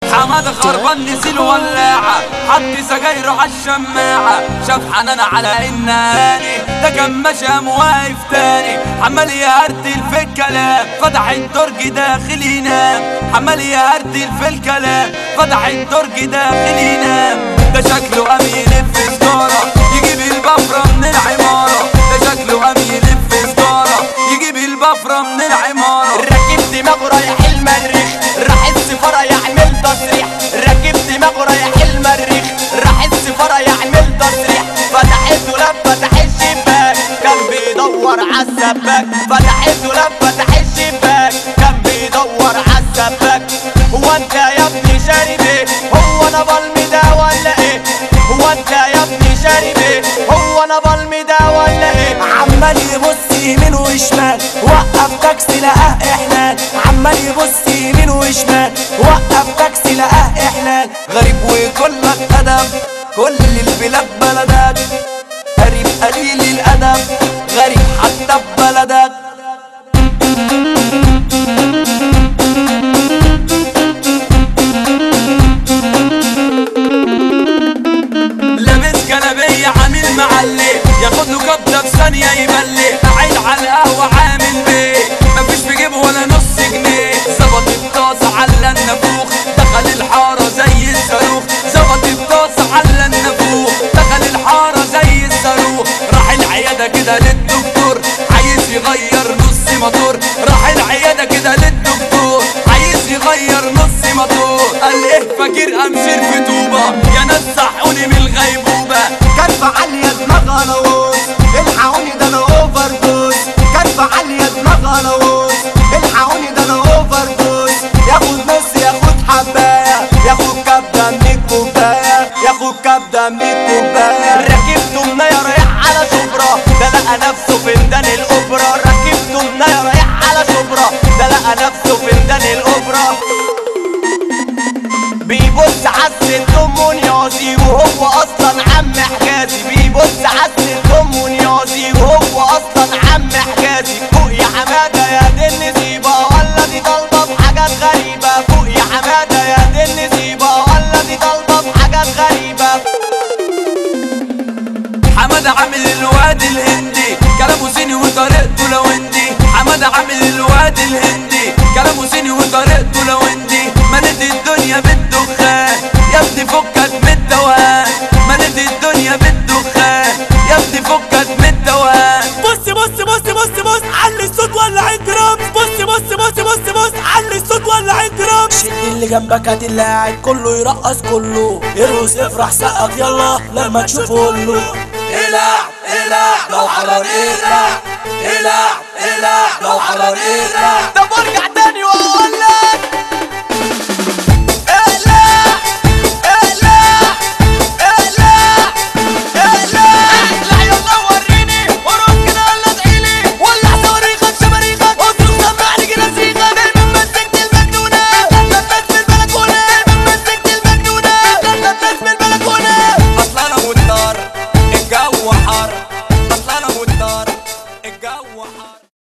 حماد خربان نسيل ولاعة حط سجايره عالشماعة شاف حنان على النهاني ده كان ماشي واقف تاني عمال يهرتل في الكلام فتح الدرج داخل ينام عمال يهرتل في الكلام فتح الدرج داخل ينام ده شكله قام يلف سجارة يجيب البفرة من العمارة ده شكله قام يلف سجارة يجيب البفرة من العمارة راكب دماغه رايح المريخ راح السفارة يعمل تصريح راكب دماغه رايح المريخ راح السفارة يعمل تصريح فتح الدولاب فتح الشباك كان بيدور عالسباك فتح الدولاب فتح الشباك كان بيدور عالسباك هو انت يا ابني شارب ايه هو انا بالمي ده ولا ايه هو انت يا ابني شارب ايه هو انا بالمي ده ولا ايه عمال يبص يمين وشمال وقف تاكسي لقاه احلال عمال يبص يمين وشمال وقف تاكسي لقاه احلال غريب وكلك ادب كل البلاد بلدك غريب قليل الادب غريب حتى ببلدك لابس جلابية عامل معلي ياخد له كبدة في ثانية يبلي قاعد على القهوة عامل بيه مفيش في جيبه ولا نص جنيه ظبط الطاسة على النافوخ دخل الحارة زي الصاروخ ظبط الطاسة على النافوخ دخل الحارة زي الصاروخ راح العيادة كده للدكتور عايز يغير نص موتور راح العيادة كده للدكتور عايز يغير نص موتور قال ايه فاكر امشير في طوبة يا ناس صحوني من الغيبوبة كرفة عالية دماغ غلوص الحقوني ده انا اوفر دوز كرفة عالية دماغ غلوص الحقوني ده انا اوفر دوز ياخد نص ياخد حباية ياخد كبدة من الكوباية ياخد كبدة من الكوباية ركبته منايا رايح على شبرا ده لقى نفسه في ميدان الاوبرا ركبته منايا رايح على شبرا ده لقى نفسه في ميدان الاوبرا بيبص عالست ام نيازي وهو اصلا عم حجازي بيبص عالست ام نيازي وهو اصلا عم حجازي فوق يا حماده يا دي النسيبه ولا دي طالبه بحاجات غريبه فوق يا حماده يا دي النسيبه ولا دي طالبه بحاجات غريبه حماد عامل الواد الهندي كلامه صيني وطريقته لوندي حماد عامل الواد الهندي كلامه صيني وطريقته لوندي مليت الدنيا بالدخان يا ابني فكك من التوهان مليت الدنيا بالدخان يا ابني فكك من التوهان بص بص بص بص بص علي الصوت ولع الدرامز بص بص بص بص بص علي الصوت ولع الدرامز شد اللي جنبك هات اللي قاعد كله يرقص كله ارقص افرح سقف يلا لما تشوفه قوله العب العب لو حرر العب العب العب لو حرر العب طب ارجع تاني واقول